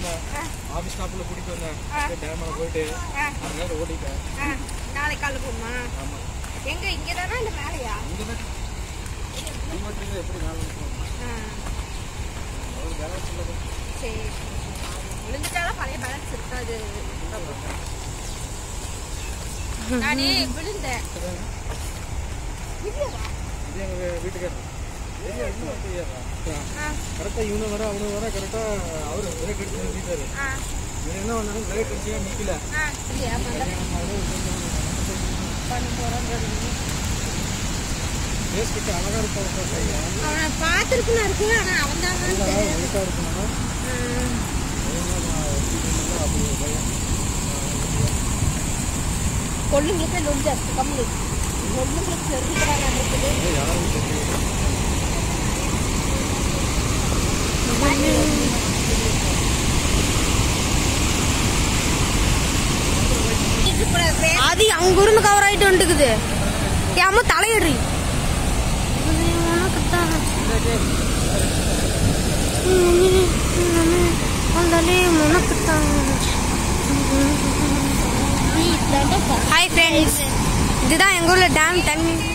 வந்தேன் ஆ. ஆஃபீஸ் ஸ்டாப்பில் கூட்டிகிட்டு வந்தேன் ஆ. டேமில் போயிட்டு ஆ. அரை நேரம் ஓட்டிட்டேன் ஆ, நாளைக்கு காலைல போகுமா ஆமாம் எங்க இங்க தானா இல்ல மேலையா இங்கே தான் இன்வெர்ட்டரில் எப்படி வேலை இருக்கும் ஆ, ஒரு வேலை சொல்லுது சரி விழுந்துட்டாலும் பழைய பேலன்ஸ் இருக்காது நானே விழுந்தேன் இல்லையா? இது எங்கள் வீட்டுக்காரர் தெரியாது இன்னும் தெரியாதா ஆ, கரெக்டாக இவனு வர அவனு வர கரெக்டாக அவர் பிரேக் அடிச்சு நிறுத்திட்டாரு ஆ, இவன் என்ன பண்ணாலும் பிரேக் அடிச்சே நிற்கல ஆ, இல்லையா பண்ண போறோம் ஃபேஸ் கிட்ட அழகாக இருப்பான் பையன் அவனை பார்த்துருக்குன்னு இருக்கு ஆனா அவன் தான் ஒயிட்டாக இருக்கணும் அப்படி ஒரு பையன் பொண்ணுங்களுக்கு லொஞ்சு அஸ்து கம்மி பொண்ணுங்களுக்கு தெரிஞ்சுக்கிறாங்க இருக்குது ஏய், யாரும் தெரியல அது அங்கிருந்து கவர் ஆயிட்டு வந்துக்குது ஏமா தலையிடுறி ஹாய் ஃப்ரெண்ட்ஸ் இதுதான் எங்க ஊர்ல டேம் தண்ணி